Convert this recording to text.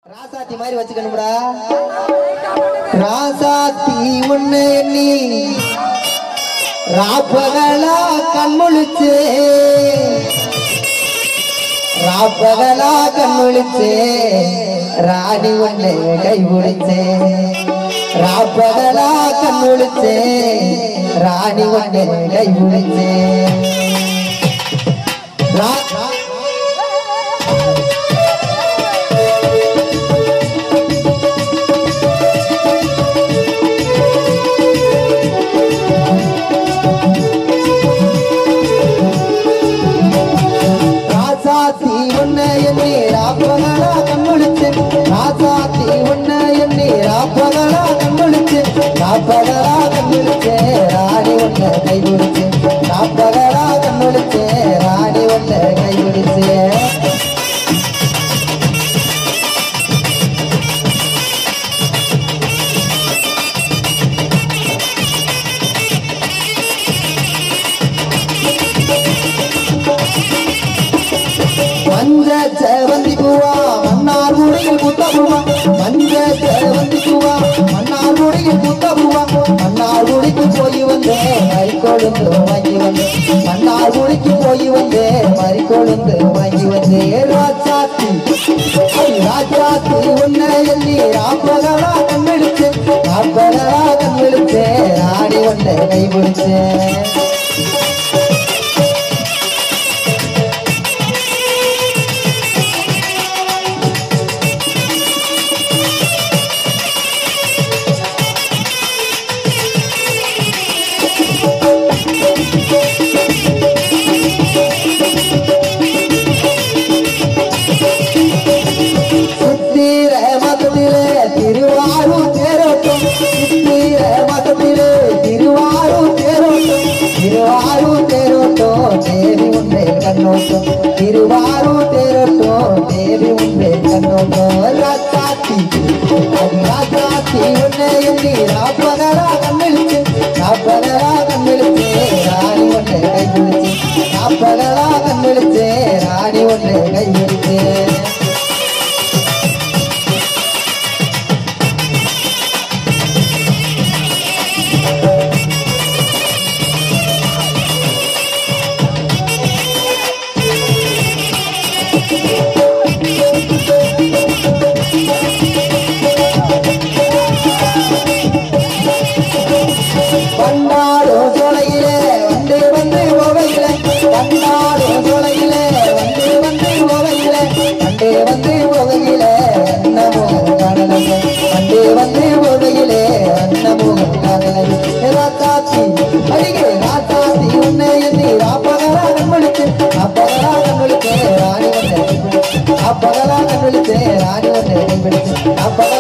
ராசாத்தி மாதிரி வச்சுக்கணும்டா ராசாத்தி ஒண்ணு எண்ணி ராப்பகலா கண்முழிச்சே ராப்பகலா கண்முழிச்சே ராணி ஒண்ணு கை பிடிச்சே ராப்பகலா கண்முழிச்சே ராணி ஒண்ணு கை பிடிச்சே ரா- ராசாத்தி உன்னை எண்ணி ராப்பகலா கண்முழிச்சு ராசாத்தி உன்னை எண்ணி ராப்பகலா கண்முழிச்சு ராப்பகலா கண்முழிச்சு ராணி உன்னை கை பிடிச்சு ராப்பகலா கண்முழிச்சு ராணி உன்னை கை பிடிச்சு மஞ்ச சேவந்தி பூவா மன்னார் குடியில் புத்த பூவா மஞ்ச சேவந்தி பூவா மன்னார் குடியில் புத்த பூவா மன்னார் குடிக்கு போய் வந்தே மறி கொழுந்து வாங்கி வந்தே மன்னார் குடிக்கு போய் வந்தே மறி கொழுந்து வாங்கி வந்தே ராஜாத்தி ஐ ராஜாத்தி உன்னை எண்ணி ராப்பகலா கண்ணெடுத்து ராப்பகலா கண்ணெடுத்து ராணி ஒன்றை கைபிடிச்சேன் சித்திர மதத்திலே திருவாரூர் தேரோட்டம் சித்திர மதத்திலே திருவாரூர் தேரோட்டம் திருவாரூர் தேரோட்டம் தேவி உண்டே கண்ணோட்டம் திருவாரூர் தேரோட்டம் தேவி உண்டே கண்ணோட்டம் ராஜாத்தி அது ராஜாத்தி உன்னை எண்ணி ராப்பகரா கண்ணிழிச்சு ராப்பகரா கண்ணிழிச்சு ராணி ஒன்றை கை பிடிச்சு ராப்பகரா கண்ணிழிச்சு ராணி ஒன்றை கை பிடிச்சு பண்டாடு சோலையிலே வந்து வந்து போகையிலே பண்டாடு சோலையிலே வந்து வந்து போகையிலே கண்டே வந்து போகையிலே அன்னமுகம் காணலமே கண்டே வந்து போகையிலே அன்னமுகம் காணலமே ராத்தாத்தி அடிகே ராத்தாத்தி உன்னை எண்ணி ராப்பகலா கண்மொழித்து அப்பகலா கண்மொழித்து ராணி ஒன்றை அப்பகலா கண்மொழித்து ராணி ஒன்றை கைப்பிடித்து அப்பகலா